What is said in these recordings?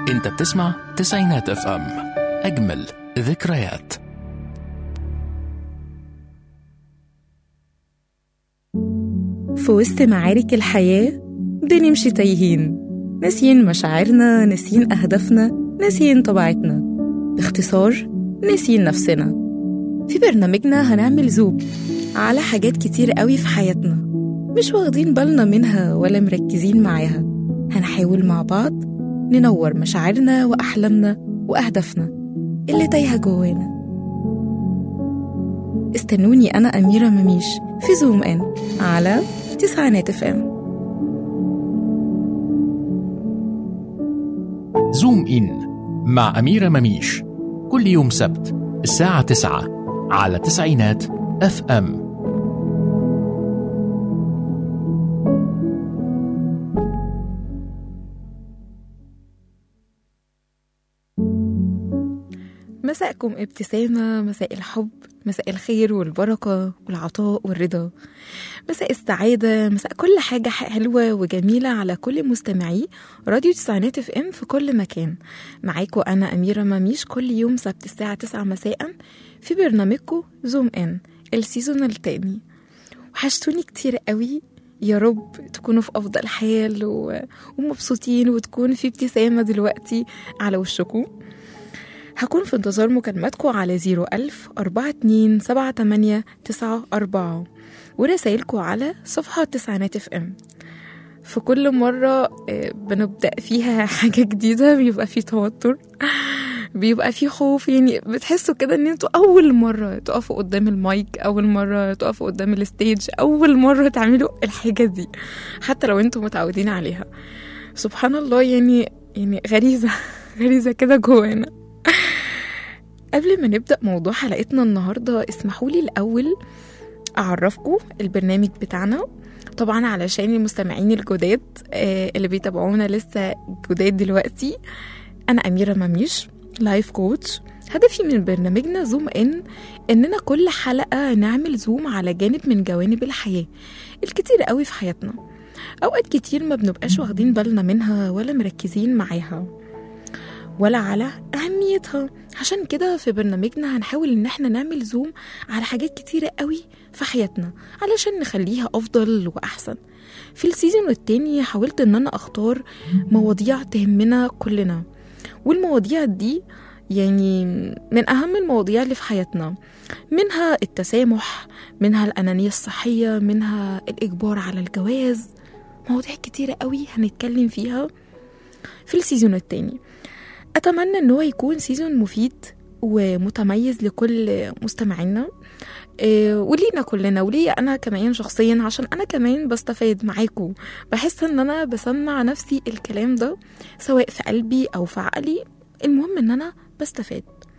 انت بتسمع تسعينات اف ام اجمل ذكريات في وسط معارك الحياة بنمشي تايهين ناسيين مشاعرنا ناسيين أهدافنا ناسيين طبيعتنا باختصار ناسيين نفسنا في برنامجنا هنعمل زوم على حاجات كتير قوي في حياتنا مش واخدين بالنا منها ولا مركزين معاها هنحاول مع بعض ننور مشاعرنا وأحلامنا وأهدافنا اللي تايهة جوانا استنوني أنا أميرة مميش في زوم إن على تسعينات اف ام زوم إن مع أميرة مميش كل يوم سبت الساعة 9 على تسعينات اف ام مساءكم ابتسامة مساء الحب مساء الخير والبركة والعطاء والرضا مساء السعادة مساء كل حاجة حلوة وجميلة على كل مستمعي راديو تسعينات اف ام في كل مكان معاكم أنا أميرة مميش كل يوم سبت الساعة 9 مساء في برنامجكم زوم ان السيزون التاني وحشتوني كتير قوي يا رب تكونوا في أفضل حال و... ومبسوطين وتكون في ابتسامة دلوقتي على وشكم هكون في انتظار مكالماتكم على 01000 42 78 94 ورسايلكم على صفحة تسعينات اف ام في كل مرة آه، بنبدأ فيها حاجة جديدة بيبقى في توتر بيبقى في خوف يعني بتحسوا كده ان انتوا اول مرة تقفوا قدام المايك اول مرة تقفوا قدام الستيج اول مرة تعملوا الحاجة دي حتى لو انتوا متعودين عليها سبحان الله يعني يعني غريزة غريزة كده جوانا قبل ما نبدأ موضوع حلقتنا النهاردة اسمحوا لي الأول أعرفكم البرنامج بتاعنا طبعا علشان المستمعين الجداد آه، اللي بيتابعونا لسه جداد دلوقتي أنا أميرة مميش لايف كوتش هدفي من برنامجنا زوم إن إننا كل حلقة نعمل زوم على جانب من جوانب الحياة الكتير قوي في حياتنا أوقات كتير ما بنبقاش واخدين بالنا منها ولا مركزين معاها ولا على أهميتها عشان كده في برنامجنا هنحاول إن احنا نعمل زوم على حاجات كتيرة قوي في حياتنا علشان نخليها أفضل وأحسن في السيزون التاني حاولت إن أنا أختار مواضيع تهمنا كلنا والمواضيع دي يعني من أهم المواضيع اللي في حياتنا منها التسامح منها الأنانية الصحية منها الإجبار على الجواز مواضيع كتيرة قوي هنتكلم فيها في السيزون التاني أتمنى إن هو يكون سيزون مفيد ومتميز لكل مستمعينا إيه، ولينا كلنا وليا أنا كمان شخصيا عشان أنا كمان بستفاد معاكم بحس إن أنا بسمع نفسي الكلام ده سواء في قلبي أو في عقلي المهم إن أنا بستفاد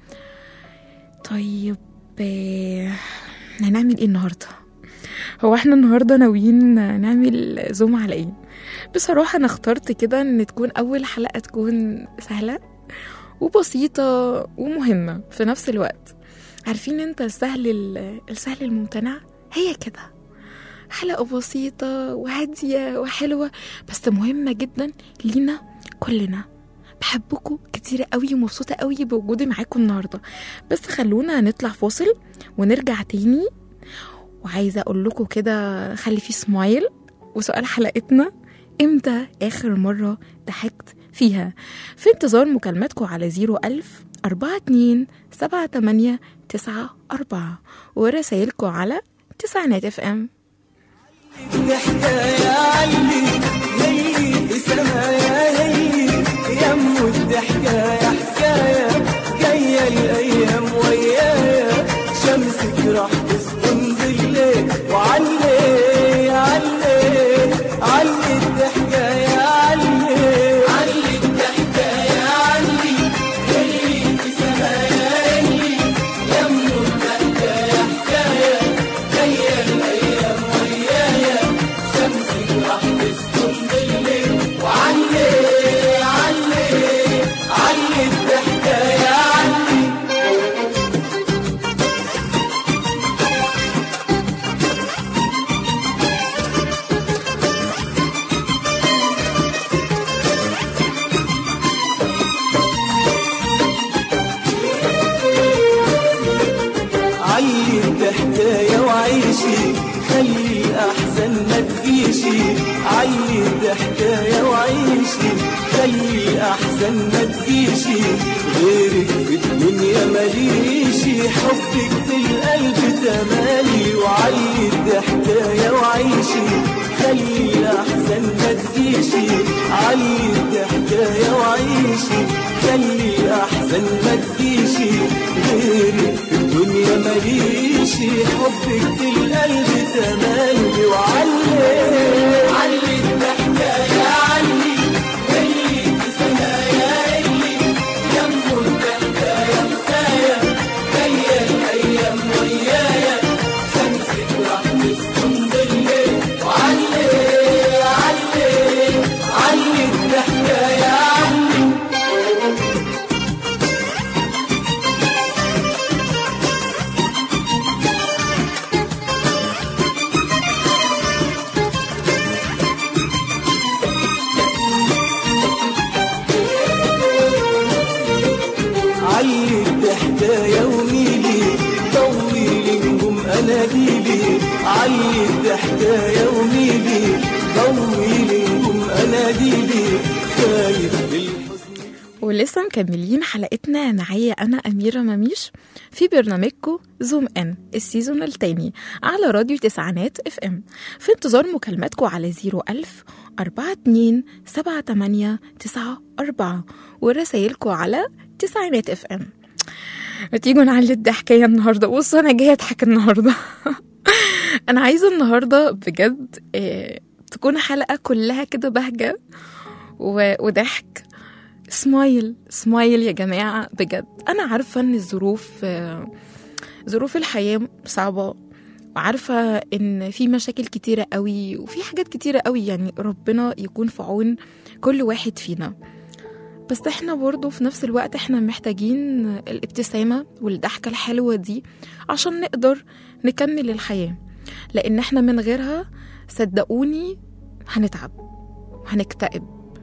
طيب إيه، هنعمل إيه النهاردة؟ هو احنا النهاردة ناويين نعمل زوم على ايه؟ بصراحة أنا اخترت كده إن تكون أول حلقة تكون سهلة وبسيطة ومهمة في نفس الوقت عارفين انت السهل ال- السهل الممتنع هي كده حلقة بسيطة وهادية وحلوة بس مهمة جدا لينا كلنا بحبكم كتير قوي ومبسوطة قوي بوجودي معاكم النهاردة بس خلونا نطلع فاصل ونرجع تاني وعايزة أقول لكم كده خلي فيه سمايل وسؤال حلقتنا امتى آخر مرة ضحكت فيها في انتظار مكالماتكم على 01000 42 78 94 ورسايلكم على تسعينات اف ام الحكاية علي هي في سمايا هي يم الضحكاية حكاية جاية الأيام ويايا شمسك راح تسكن بالليل وعلي علي علي الضحكاية علي علي الضحكاية علي هي في سمايا هي يم الضحكاية حكاية جاية الأيام ويايا شمسك راح تسكن بالليل وعلي علي علي الضحكاية علي علي الضحكاية وعيشي خلي أحسن ما تجيشي غيرك في الدنيا ماليشي حبك في القلب تمالي وعلي الضحكاية وعيشي خلي أحسن ما تجيشي علي الضحكاية وعيشي خلي أحسن ما تجيشي غيرك في الدنيا ماليشي حبك في القلب تمالي وعلي علي الضحكاية علي اللي في سنايا اللي يمه الضحكاية حكاية جاية الأيام ويايا شمسك راح تسكن بالليل وعلي علي علي الضحكاية علي علي الضحكاية وميلي طولي نجوم أناديلي علي الضحكاية وميلي طولي نجوم أناديلي خايف للحزن ولسه مكملين حلقتنا معايا أنا أميرة مميش في برنامجكم زوم إن السيزون التاني على راديو تسعينات اف ام في انتظار مكالماتكم على 01000 42 78 94 ورسايلكم على تسعينات اف ام ما تيجوا نعلي الضحكية النهاردة بص أنا جاية أضحك النهاردة أنا عايزة النهاردة بجد آه، تكون حلقة كلها كده بهجة و- وضحك سمايل سمايل يا جماعة بجد أنا عارفة إن الظروف آه، ظروف الحياة صعبة وعارفة إن في مشاكل كتيرة قوي وفي حاجات كتيرة قوي يعني ربنا يكون في عون كل واحد فينا بس احنا برضو في نفس الوقت احنا محتاجين الابتسامة والضحكة الحلوة دي عشان نقدر نكمل الحياة لأن احنا من غيرها صدقوني هنتعب وهنكتئب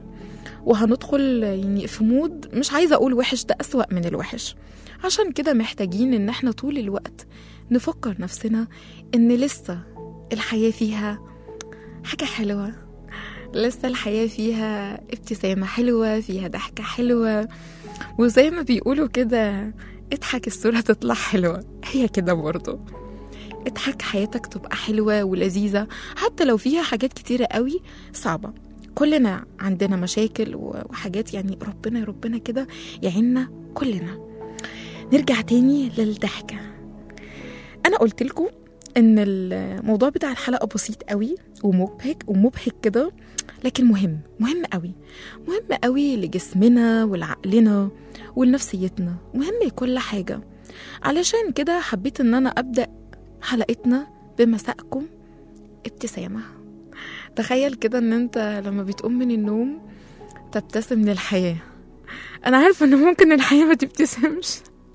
وهندخل يعني في مود مش عايزة أقول وحش ده أسوأ من الوحش عشان كده محتاجين إن احنا طول الوقت نفكر نفسنا إن لسه الحياة فيها حاجة حلوة لسه الحياة فيها ابتسامة حلوة فيها ضحكة حلوة وزي ما بيقولوا كده اضحك الصورة تطلع حلوة هي كده برضه اضحك حياتك تبقى حلوة ولذيذة حتى لو فيها حاجات كتيرة قوي صعبة كلنا عندنا مشاكل و- وحاجات يعني ربنا يا ربنا كده يعيننا كلنا نرجع تاني للضحكة أنا قلت لكم إن الموضوع بتاع الحلقة بسيط قوي ومبهج ومبهج كده لكن مهم مهم قوي مهم قوي لجسمنا ولعقلنا ولنفسيتنا مهم لكل حاجة علشان كده حبيت إن أنا أبدأ حلقتنا بمساءكم ابتسامة تخيل كده ان انت لما بتقوم من النوم تبتسم للحياة انا عارفة ان ممكن الحياة ما تبتسمش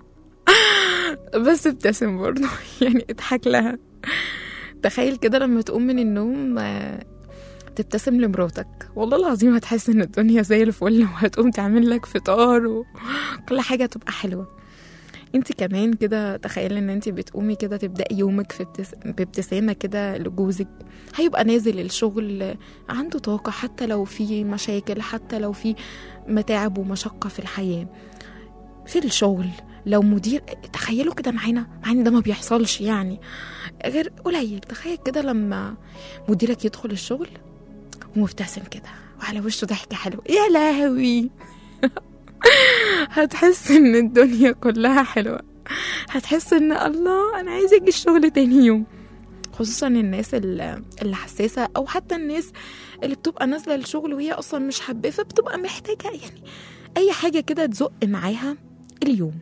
بس ابتسم برضه يعني اضحك لها تخيل كده لما تقوم من النوم آه، تبتسم لمراتك والله العظيم هتحس ان الدنيا زي الفل وهتقوم تعمل لك فطار وكل حاجة تبقى حلوة انت كمان كده تخيلي ان انت بتقومي كده تبدأي يومك في ابتس... بابتسامة كده لجوزك هيبقى نازل الشغل عنده طاقة حتى لو في مشاكل حتى لو في متاعب ومشقة في الحياة في الشغل لو مدير تخيلوا كده معانا مع ان ده ما بيحصلش يعني غير قليل تخيل كده لما مديرك يدخل الشغل ومبتسم كده وعلى وشه ضحكة حلوة يا لهوي هتحس ان الدنيا كلها حلوة هتحس ان الله انا عايزة اجي الشغل تاني يوم خصوصا الناس ال- اللي حساسة او حتى الناس اللي بتبقى نازلة الشغل وهي اصلا مش حابة فبتبقى محتاجة يعني اي حاجة كده تزق معاها اليوم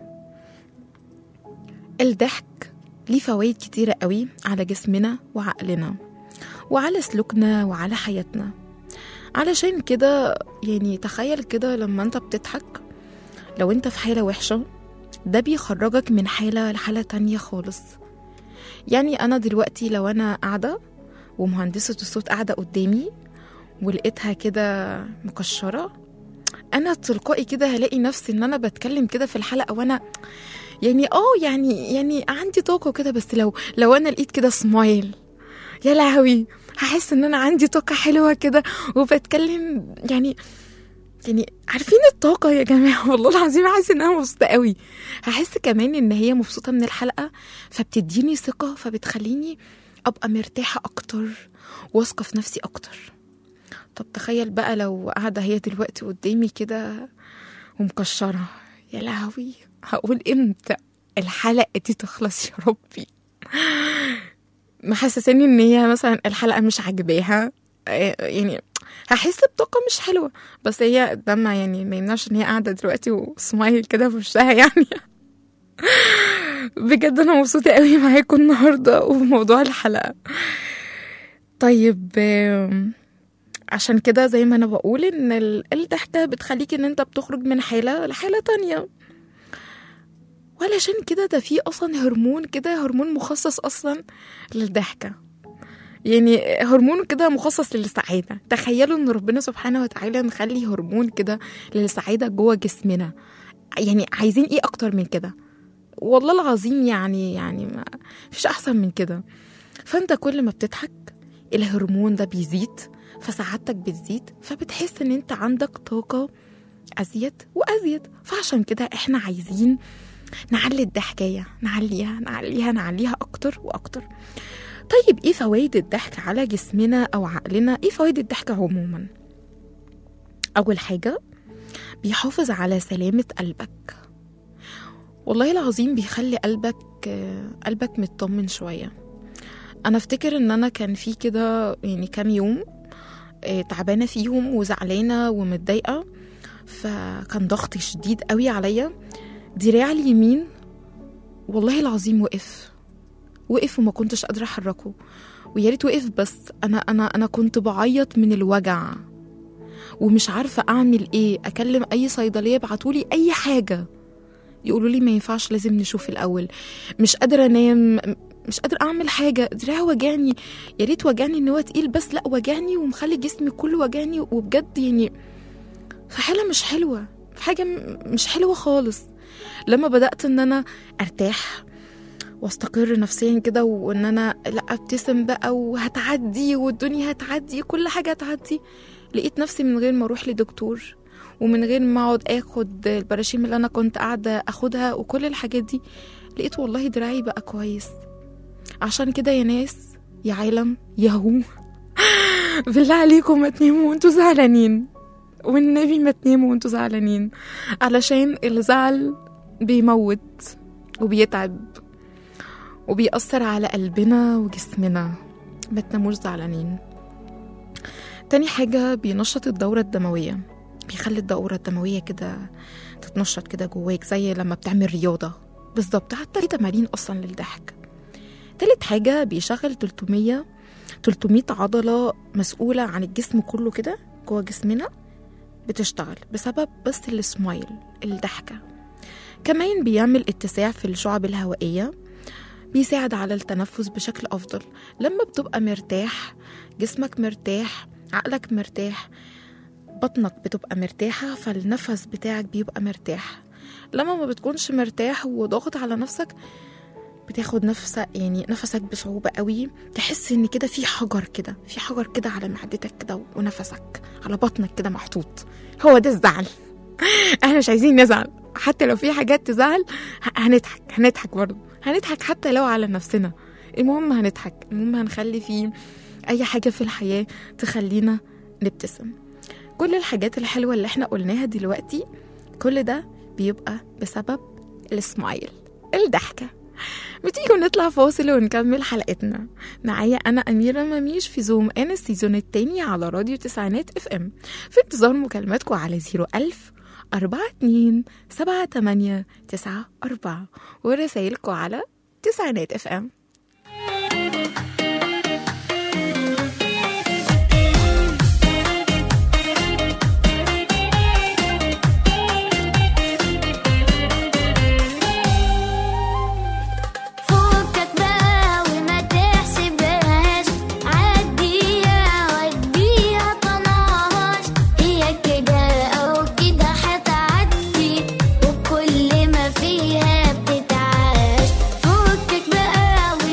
الضحك ليه فوائد كتيرة قوي على جسمنا وعقلنا وعلى سلوكنا وعلى حياتنا علشان كده يعني تخيل كده لما انت بتضحك لو انت في حالة وحشة ده بيخرجك من حالة لحالة تانية خالص يعني أنا دلوقتي لو أنا قاعدة ومهندسة الصوت قاعدة قدامي ولقيتها كده مكشرة أنا تلقائي كده هلاقي نفسي إن أنا بتكلم كده في الحلقة وأنا يعني اه يعني يعني عندي طاقة كده بس لو لو أنا لقيت كده سمايل يا لهوي هحس ان انا عندي طاقه حلوه كده وبتكلم يعني يعني عارفين الطاقة يا جماعة والله العظيم حاسة ان انا مبسوطة قوي هحس كمان ان هي مبسوطة من الحلقة فبتديني ثقة فبتخليني ابقى مرتاحة اكتر واثقة في نفسي اكتر طب تخيل بقى لو قاعدة هي دلوقتي قدامي كده ومكشرة يا لهوي هقول امتى الحلقة دي تخلص يا ربي محسساني ان هي مثلا الحلقة مش عاجباها آه، يعني هحس بطاقة مش حلوة بس هي دمها يعني ما يمنعش ان هي قاعدة دلوقتي وسمايل كده في وشها يعني بجد انا مبسوطة قوي معاكم النهاردة وموضوع الحلقة طيب آم، عشان كده زي ما انا بقول ان ال- الضحكة بتخليك ان انت بتخرج من حالة لحالة تانية وعلشان كده ده في اصلا هرمون كده هرمون مخصص اصلا للضحكة يعني هرمون كده مخصص للسعادة تخيلوا ان ربنا سبحانه وتعالى مخلي هرمون كده للسعادة جوه جسمنا يعني عايزين ايه اكتر من كده والله العظيم يعني يعني ما فيش احسن من كده فانت كل ما بتضحك الهرمون ده بيزيد فسعادتك بتزيد فبتحس ان انت عندك طاقة ازيد وازيد فعشان كده احنا عايزين نعلي الضحكاية نعليها نعليها نعليها اكتر واكتر طيب ايه فوائد الضحك على جسمنا او عقلنا ايه فوائد الضحك عموما اول حاجة بيحافظ على سلامة قلبك والله العظيم بيخلي قلبك آه، قلبك مطمن شوية انا افتكر ان انا كان في كده يعني كام يوم آه، تعبانة فيهم وزعلانة ومتضايقة فكان ضغط شديد قوي عليا دراعي اليمين والله العظيم وقف وقف وما كنتش قادرة أحركه ويا ريت وقف بس أنا أنا أنا كنت بعيط من الوجع ومش عارفة أعمل إيه أكلم أي صيدلية يبعتولي أي حاجة يقولوا لي ما ينفعش لازم نشوف الأول مش قادرة أنام مش قادرة أعمل حاجة دراعي وجعني يا ريت وجعني إن هو تقيل بس لأ وجعني ومخلي جسمي كله وجعني وبجد يعني في حالة مش حلوة في حاجة م- مش حلوة خالص لما بدأت إن أنا أرتاح واستقر نفسيا كده وان انا لا ابتسم بقى وهتعدي والدنيا هتعدي كل حاجه هتعدي لقيت نفسي من غير ما اروح لدكتور ومن غير ما اقعد اخد البراشيم اللي انا كنت قاعده اخدها وكل الحاجات دي لقيت والله دراعي بقى كويس عشان كده يا ناس يا عالم يا هو بالله عليكم ما تناموا وانتوا زعلانين والنبي ما تناموا وانتوا زعلانين علشان الزعل بيموت وبيتعب وبيأثر على قلبنا وجسمنا ما تناموش زعلانين تاني حاجة بينشط الدورة الدموية بيخلي الدورة الدموية كده تتنشط كده جواك زي لما بتعمل رياضة بالظبط حتى في تمارين أصلا للضحك تالت حاجة بيشغل 300 300 عضلة مسؤولة عن الجسم كله كده جوه جسمنا بتشتغل بسبب بس السمايل الضحكة كمان بيعمل اتساع في الشعب الهوائية بيساعد على التنفس بشكل أفضل لما بتبقى مرتاح جسمك مرتاح عقلك مرتاح بطنك بتبقى مرتاحة فالنفس بتاعك بيبقى مرتاح لما ما بتكونش مرتاح وضاغط على نفسك بتاخد نفسك يعني نفسك بصعوبة قوي تحس ان كده في حجر كده في حجر كده على معدتك كده ونفسك على بطنك كده محطوط هو ده الزعل احنا مش عايزين نزعل حتى لو في حاجات تزعل ه- هنضحك هنضحك برضه هنضحك حتى لو على نفسنا المهم هنضحك المهم هنخلي في اي حاجة في الحياة تخلينا نبتسم كل الحاجات الحلوة اللي احنا قلناها دلوقتي كل ده بيبقى بسبب السمايل الضحكة بتيجوا نطلع فاصل ونكمل حلقتنا معايا أنا أميرة مميش في زوم ان السيزون التاني على راديو تسعينات اف ام في انتظار مكالماتكم على زيرو ألف أربعة اتنين سبعة تمانية تسعة أربعة ورسايلكم على تسعينات اف ام فكك بقى وما تحسبهاش عديها وديها طناش هي كده او كده هتعدي وكل ما فيها بتتعاش فكك بقى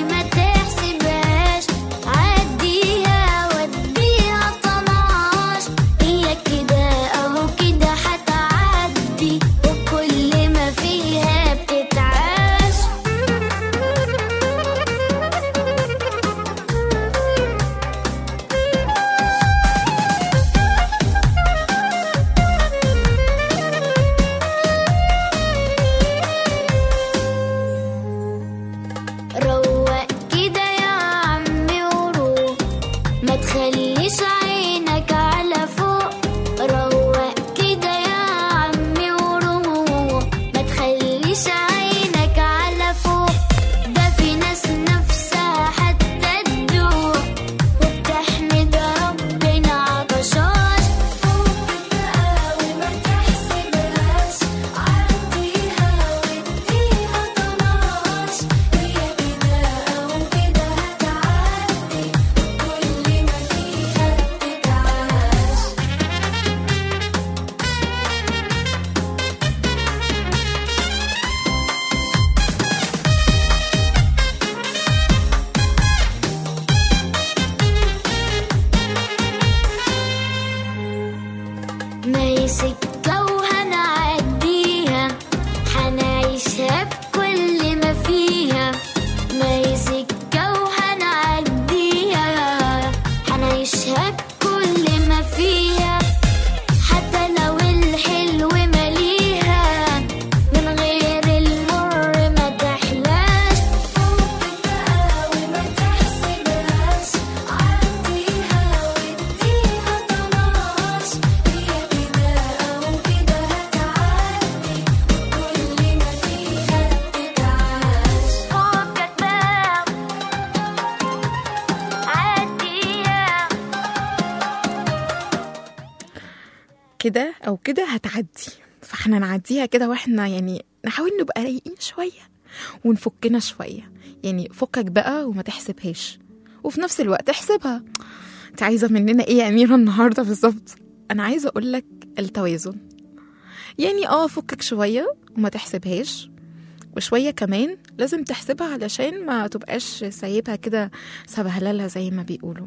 كده او كده هتعدي فاحنا نعديها كده واحنا يعني نحاول نبقى رايقين شويه ونفكنا شويه يعني فكك بقى وما تحسبهاش وفي نفس الوقت احسبها انت عايزه مننا ايه يا اميره النهارده بالظبط انا عايزه اقول لك التوازن يعني اه فكك شويه وما تحسبهاش وشويه كمان لازم تحسبها علشان ما تبقاش سايبها كده سبهللها زي ما بيقولوا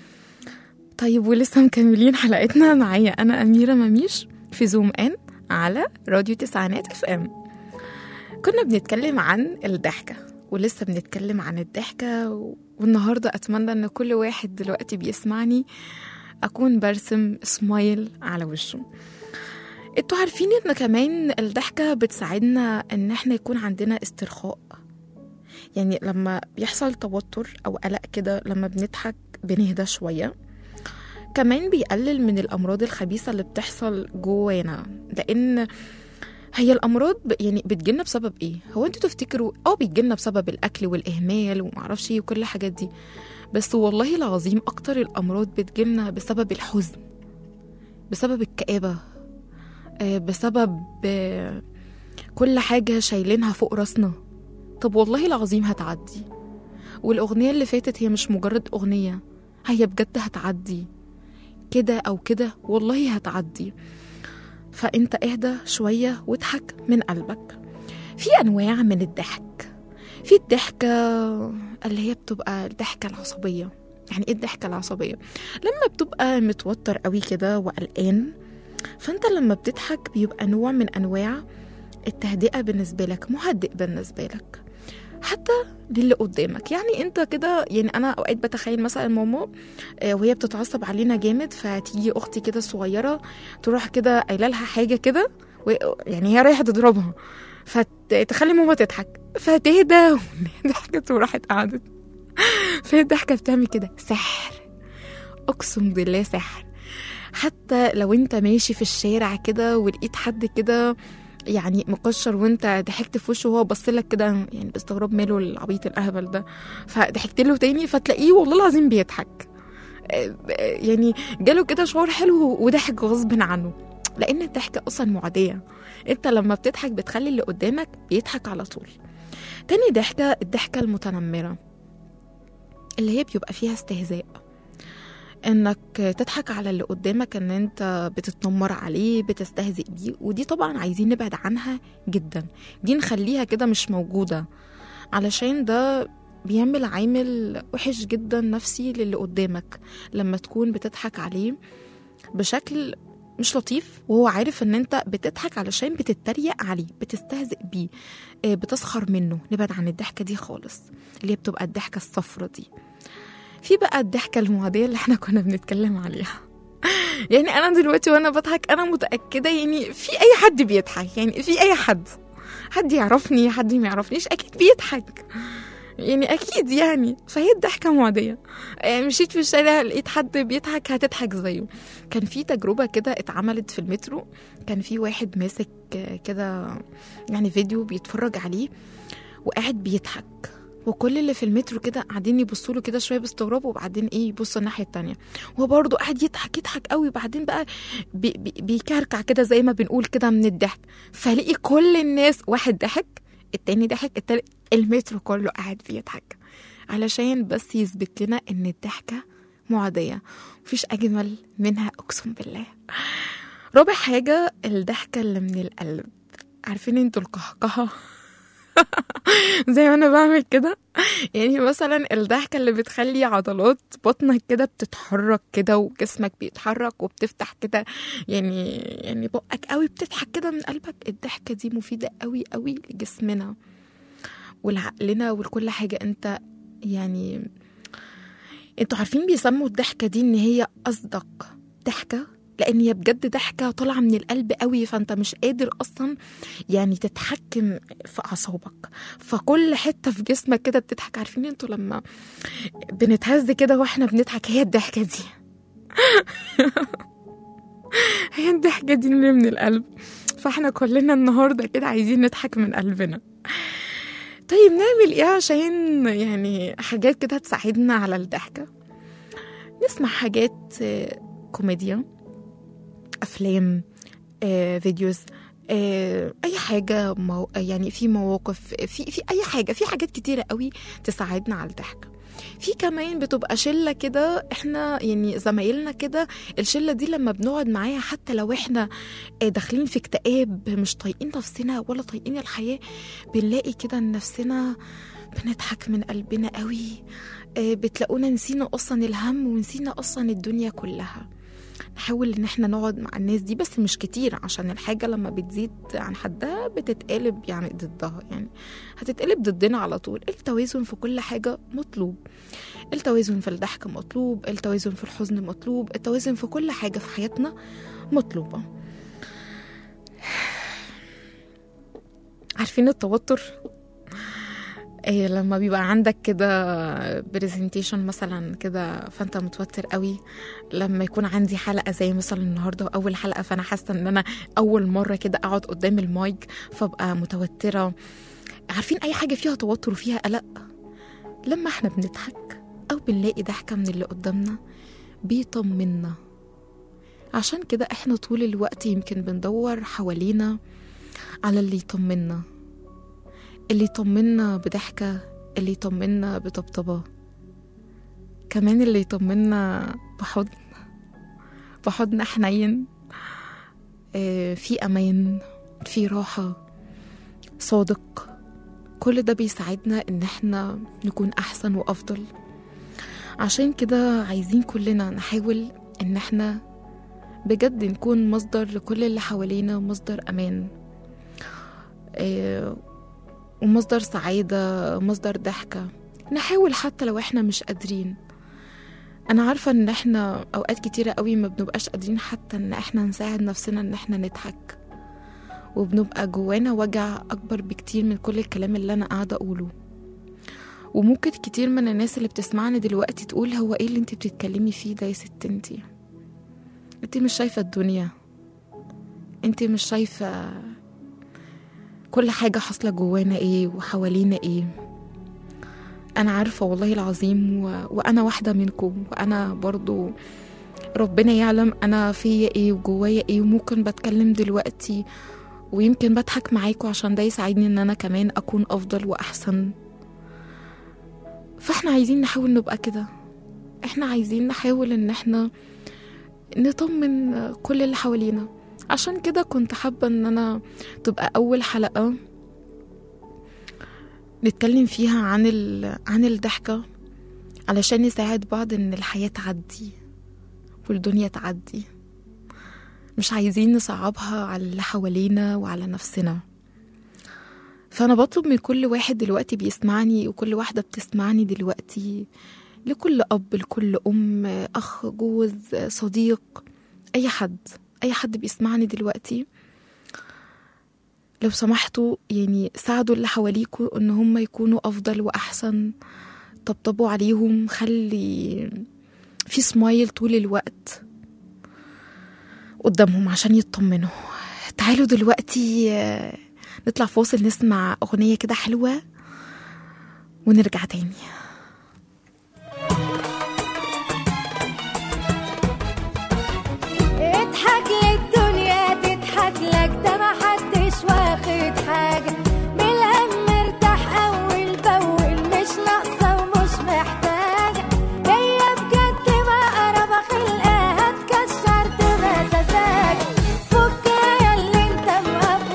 طيب ولسه مكملين حلقتنا معايا انا اميره مميش في زوم ان على راديو تسعينات اف ام كنا بنتكلم عن الضحكه ولسه بنتكلم عن الضحكه و- والنهارده اتمنى ان كل واحد دلوقتي بيسمعني اكون برسم سمايل على وشه انتوا عارفين ان كمان الضحكه بتساعدنا ان احنا يكون عندنا استرخاء يعني لما بيحصل توتر او قلق كده لما بنضحك بنهدى شويه كمان بيقلل من الامراض الخبيثه اللي بتحصل جوانا لان هي الامراض ب... يعني بتجيلنا بسبب ايه هو انتوا تفتكروا اه بتجيلنا بسبب الاكل والاهمال ومعرفش ايه وكل الحاجات دي بس والله العظيم اكتر الامراض بتجيلنا بسبب الحزن بسبب الكآبة آه، بسبب آه، كل حاجة شايلينها فوق راسنا طب والله العظيم هتعدي والأغنية اللي فاتت هي مش مجرد أغنية هي بجد هتعدي كده أو كده والله هتعدي فأنت اهدى شوية واضحك من قلبك في أنواع من الضحك في الضحكة اللي هي بتبقى الضحكة العصبية يعني ايه الضحكة العصبية لما بتبقى متوتر قوي كده وقلقان فانت لما بتضحك بيبقى نوع من انواع التهدئة بالنسبة لك مهدئ بالنسبة لك حتى للي قدامك يعني انت كده يعني انا اوقات بتخيل مثلا ماما آه، وهي بتتعصب علينا جامد فتيجي اختي كده الصغيره تروح كده قايله لها حاجه كده و- يعني هي رايحه تضربها فتخلي ماما تضحك فتهدى ضحكت وراحت قعدت فهي الضحكه بتعمل كده سحر اقسم بالله سحر حتى لو انت ماشي في الشارع كده ولقيت حد كده يعني مكشر وانت ضحكت في وشه وهو بص لك كده يعني باستغراب ماله العبيط الاهبل ده فضحكت له تاني فتلاقيه والله العظيم بيضحك آه، آه، يعني جاله كده شعور حلو وضحك غصب عنه لان الضحكه اصلا معديه انت لما بتضحك بتخلي اللي قدامك بيضحك على طول تاني ضحكه الضحكه المتنمره اللي هي بيبقى فيها استهزاء انك تضحك على اللي قدامك ان انت بتتنمر عليه بتستهزئ بيه ودي طبعا عايزين نبعد عنها جدا دي نخليها كده مش موجودة علشان ده بيعمل عامل وحش جدا نفسي للي قدامك لما تكون بتضحك عليه بشكل مش لطيف وهو عارف ان انت بتضحك علشان بتتريق عليه بتستهزئ بيه آه، بتسخر منه نبعد عن الضحكة دي خالص اللي هي بتبقى الضحكة الصفرة دي في بقى الضحكة المعدية اللي احنا كنا بنتكلم عليها يعني انا دلوقتي وانا بضحك انا متأكدة يعني في اي حد بيضحك يعني في اي حد حد يعرفني حد ما يعرفنيش اكيد بيضحك يعني اكيد يعني فهي الضحكة معدية آه، مشيت في الشارع لقيت حد بيضحك هتضحك زيه كان في تجربة كده اتعملت في المترو كان في واحد ماسك آه، كده يعني فيديو بيتفرج عليه وقاعد بيضحك وكل اللي في المترو كده قاعدين يبصوا له كده شويه باستغراب وبعدين ايه يبصوا الناحيه التانية وهو برضه قاعد يضحك يضحك قوي وبعدين بقى بي بي بيكركع كده زي ما بنقول كده من الضحك فلاقي كل الناس واحد ضحك التاني ضحك التالت المترو كله قاعد بيضحك علشان بس يثبت لنا ان الضحكه معديه مفيش اجمل منها اقسم بالله رابع حاجه الضحكه اللي من القلب عارفين انتوا القهقهه زي ما انا بعمل كده يعني مثلا الضحكة اللي بتخلي عضلات بطنك كده بتتحرك كده وجسمك بيتحرك وبتفتح كده يعني يعني بقك قوي بتضحك كده من قلبك الضحكة دي مفيدة قوي قوي لجسمنا ولعقلنا ولكل حاجة انت يعني انتوا عارفين بيسموا الضحكة دي ان هي اصدق ضحكة لان هي بجد ضحكة طالعة من القلب قوي فانت مش قادر اصلا يعني تتحكم في اعصابك فكل حته في جسمك كده بتضحك عارفين انتوا لما بنتهز كده واحنا بنضحك هي الضحكه دي هي الضحكه دي اللي من القلب فاحنا كلنا النهارده كده عايزين نضحك من قلبنا طيب نعمل ايه عشان يعني حاجات كده تساعدنا على الضحكه نسمع حاجات آه، كوميديا افلام آه، فيديوز آه، اي حاجه مو... يعني في مواقف في في اي حاجه في حاجات كتيره قوي تساعدنا على الضحك في كمان بتبقى شله كده احنا يعني زمايلنا كده الشله دي لما بنقعد معاها حتى لو احنا آه، داخلين في اكتئاب مش طايقين نفسنا ولا طايقين الحياه بنلاقي كده إن نفسنا بنضحك من قلبنا قوي آه، بتلاقونا نسينا اصلا الهم ونسينا اصلا الدنيا كلها نحاول ان احنا نقعد مع الناس دي بس مش كتير عشان الحاجه لما بتزيد عن حدها بتتقلب يعني ضدها يعني هتتقلب ضدنا على طول التوازن في كل حاجه مطلوب التوازن في الضحك مطلوب التوازن في الحزن مطلوب التوازن في كل حاجه في حياتنا مطلوبه عارفين التوتر إيه لما بيبقى عندك كده برزنتيشن مثلا كده فانت متوتر قوي لما يكون عندي حلقه زي مثلا النهارده اول حلقه فانا حاسه ان انا اول مره كده اقعد قدام المايك فابقى متوتره عارفين اي حاجه فيها توتر وفيها قلق لما احنا بنضحك او بنلاقي ضحكه من اللي قدامنا بيطمنا عشان كده احنا طول الوقت يمكن بندور حوالينا على اللي يطمنا اللي يطمنا بضحكة اللي يطمنا بطبطبة كمان اللي يطمنا بحضن بحضن حنين آه، في أمان في راحة صادق كل ده بيساعدنا إن احنا نكون أحسن وأفضل عشان كده عايزين كلنا نحاول إن احنا بجد نكون مصدر لكل اللي حوالينا مصدر أمان آه، ومصدر سعادة مصدر ضحكة نحاول حتى لو احنا مش قادرين انا عارفة ان احنا اوقات كتيرة قوي ما بنبقاش قادرين حتى ان احنا نساعد نفسنا ان احنا نضحك وبنبقى جوانا وجع اكبر بكتير من كل الكلام اللي انا قاعدة اقوله وممكن كتير من الناس اللي بتسمعني دلوقتي تقول هو ايه اللي انت بتتكلمي فيه ده يا ست انتي انت مش شايفة الدنيا انت مش شايفة كل حاجة حاصلة جوانا ايه وحوالينا ايه انا عارفة والله العظيم و... وانا واحدة منكم وانا برضو ربنا يعلم انا فيا ايه وجوايا ايه وممكن بتكلم دلوقتي ويمكن بضحك معاكم عشان ده يساعدني ان انا كمان اكون افضل واحسن فاحنا عايزين نحاول نبقى كده احنا عايزين نحاول ان احنا نطمن كل اللي حوالينا عشان كده كنت حابة ان انا تبقى اول حلقة نتكلم فيها عن ال... عن الضحكة علشان نساعد بعض ان الحياة تعدي والدنيا تعدي مش عايزين نصعبها على اللي حوالينا وعلى نفسنا فأنا بطلب من كل واحد دلوقتي بيسمعني وكل واحدة بتسمعني دلوقتي لكل أب لكل أم أخ جوز صديق أي حد أي حد بيسمعني دلوقتي لو سمحتوا يعني ساعدوا اللي حواليكوا إن هم يكونوا أفضل وأحسن طبطبوا عليهم خلي في سمايل طول الوقت قدامهم عشان يطمنوا تعالوا دلوقتي آه، نطلع فاصل نسمع أغنية كده حلوة ونرجع تاني اضحك للدنيا تضحك لك ده ما حدش واخد حاجة بالهم مرتاح أول بأول مش ناقصة ومش محتاجة هي بجد مقربة خلقها هتكشر تمساساك فك يا اللي انت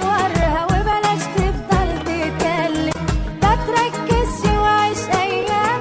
مقفورها وبلاش تفضل تتكلم ما تركزش وعيش أيامك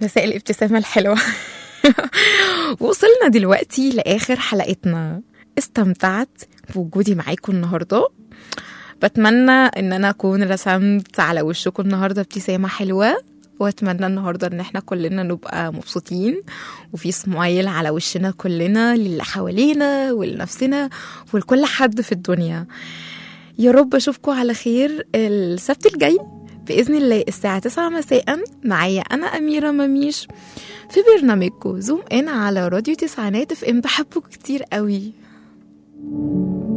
مساء الابتسامة الحلوة وصلنا دلوقتي لآخر حلقتنا استمتعت بوجودي معاكم النهاردة بتمنى ان انا اكون رسمت على وشكم النهاردة ابتسامة حلوة واتمنى النهارده ان احنا كلنا نبقى مبسوطين وفي سمايل على وشنا كلنا للي حوالينا ولنفسنا ولكل حد في الدنيا يا رب اشوفكم على خير السبت الجاي باذن الله الساعه 9 مساء معايا انا اميره مميش في برنامجكم زوم ان على راديو تسعينات اف ام بحبكم كتير قوي